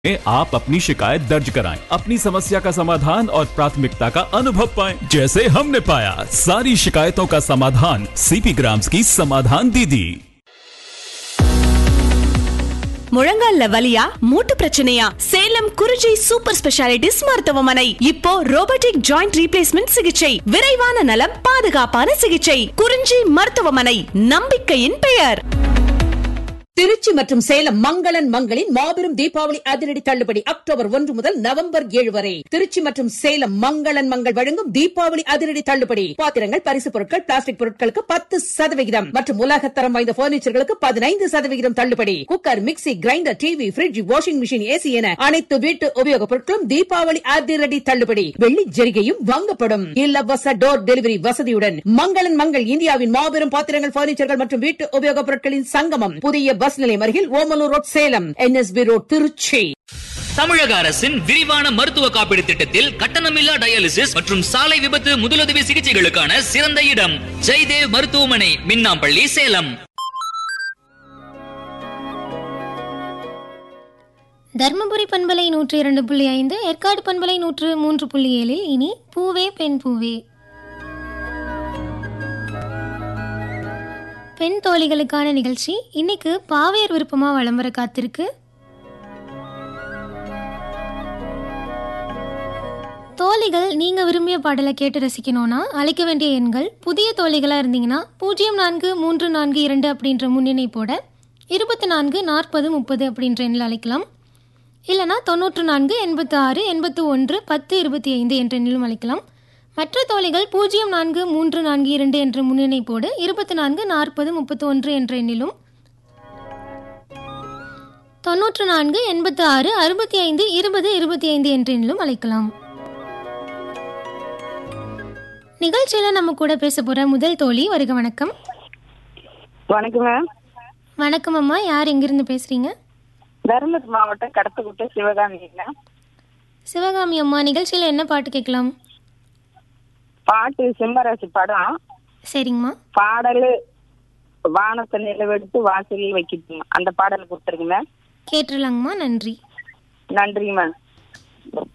में आप अपनी शिकायत दर्ज कराएं, अपनी समस्या का समाधान और प्राथमिकता का अनुभव पाएं, जैसे हमने पाया सारी शिकायतों का समाधान सीपी ग्राम्स की समाधान दीदी முழங்கால்ல வலியா மூட்டு பிரச்சனையா சேலம் குறிஞ்சி சூப்பர் ஸ்பெஷாலிட்டிஸ் மருத்துவமனை இப்போ ரோபோட்டிக் ஜாயிண்ட் ரீப்ளேஸ்மெண்ட் சிகிச்சை விரைவான நலம் பாதுகாப்பான சிகிச்சை குறிஞ்சி மருத்துவமனை நம்பிக்கையின் பெயர் திருச்சி மற்றும் சேலம் மங்களன் மங்களின் மாபெரும் தீபாவளி அதிரடி தள்ளுபடி அக்டோபர் ஒன்று முதல் நவம்பர் ஏழு வரை திருச்சி மற்றும் சேலம் மங்களன் மங்கள் வழங்கும் தீபாவளி அதிரடி தள்ளுபடி பாத்திரங்கள் பரிசு பொருட்கள் பிளாஸ்டிக் பொருட்களுக்கு பத்து சதவிகிதம் மற்றும் உலகத்தரம் வாய்ந்த பர்னிச்சர்களுக்கு பதினைந்து சதவிகிதம் தள்ளுபடி cooker mixie grinder TV fridge washing machine AC என அனைத்து வீட்டு உபயோகப் பொருட்களும் தீபாவளி அதிரடி தள்ளுபடி வெள்ளி ஜரிகையும் வாங்கப்படும் இலவச டோர் டெலிவரி வசதியுடன் மங்களன் மங்கள் இந்தியாவின் மாபெரும் பாத்திரங்கள் பர்னிச்சர்கள் மற்றும் வீட்டு உபயோகப் பொருட்களின் சங்கமம் புதிய பஸ் நிலையம் அருகில் Omalur road Salem NSB road Trichy தமிழக அரசின் விரிவான மருத்துவ காப்பீடு திட்டத்தில் கட்டணமில்லா டயாலிசிஸ் மற்றும் சாலை விபத்து முதலுதவி சிகிச்சைகளுக்கான சிறந்த இடம் ஜெய்தேவ் மருத்துவமனை மின்னாம்பள்ளி சேலம் தர்மபுரி பண்பலை நூற்று இரண்டு புள்ளி ஐந்து ஏற்காடு பண்பலை நூற்று மூன்று புள்ளி ஏழில் இனி பூவே பெண் பூவே பெண் தோழிகளுக்கான நிகழ்ச்சி இன்னைக்கு பாவேர் விருப்பமா வலம் வர காத்திருக்கு தோழிகள் நீங்கள் விரும்பிய பாடலை கேட்டு ரசிக்கணும்னா அழைக்க வேண்டிய எண்கள் புதிய தோழிகளாக இருந்தீங்கன்னா பூஜ்ஜியம் நான்கு மூன்று நான்கு இரண்டு அப்படின்ற முன்னிணைப்போட இருபத்தி நான்கு நாற்பது முப்பது அப்படின்ற எண்ணில் அழைக்கலாம் இல்லைனா தொண்ணூற்று நான்கு எண்பத்து ஆறு எண்பத்து ஒன்று பத்து இருபத்தி ஐந்து என்ற எண்ணிலும் அழைக்கலாம் மற்ற தோழிகள் பூஜ்ஜியம் நான்கு மூன்று நான்கு இரண்டு என்ற முன்னிணைப்போடு இருபத்தி நான்கு நாற்பது முப்பத்து ஒன்று என்ற எண்ணிலும் தொண்ணூற்று நான்கு எண்பத்து ஆறு அறுபத்தி ஐந்து இருபது இருபத்தி ஐந்து என்ற எண்ணிலும் அழைக்கலாம் நிகழ்ச்சியில் நம்ம கூட பேச போகிற முதல் தோழி வருக வணக்கம் வணக்கம் மேம் வணக்கம் அம்மா யார் எங்கிருந்து பேசுகிறீங்க தருமபுரி மாவட்டம் கடத்தக்குட்டை சிவகாமிங்க சிவகாமி அம்மா நிகழ்ச்சியில் என்ன பாட்டு கேட்கலாம் பாட்டு சிம்மராசி படம் சரிங்கம்மா பாடல் வானத்தை நிலவெடுத்து வாசலில் வைக்கணும் அந்த பாடல் கொடுத்துருங்க மேம் கேட்டுடலாங்கம்மா நன்றி நன்றிங்க மேம்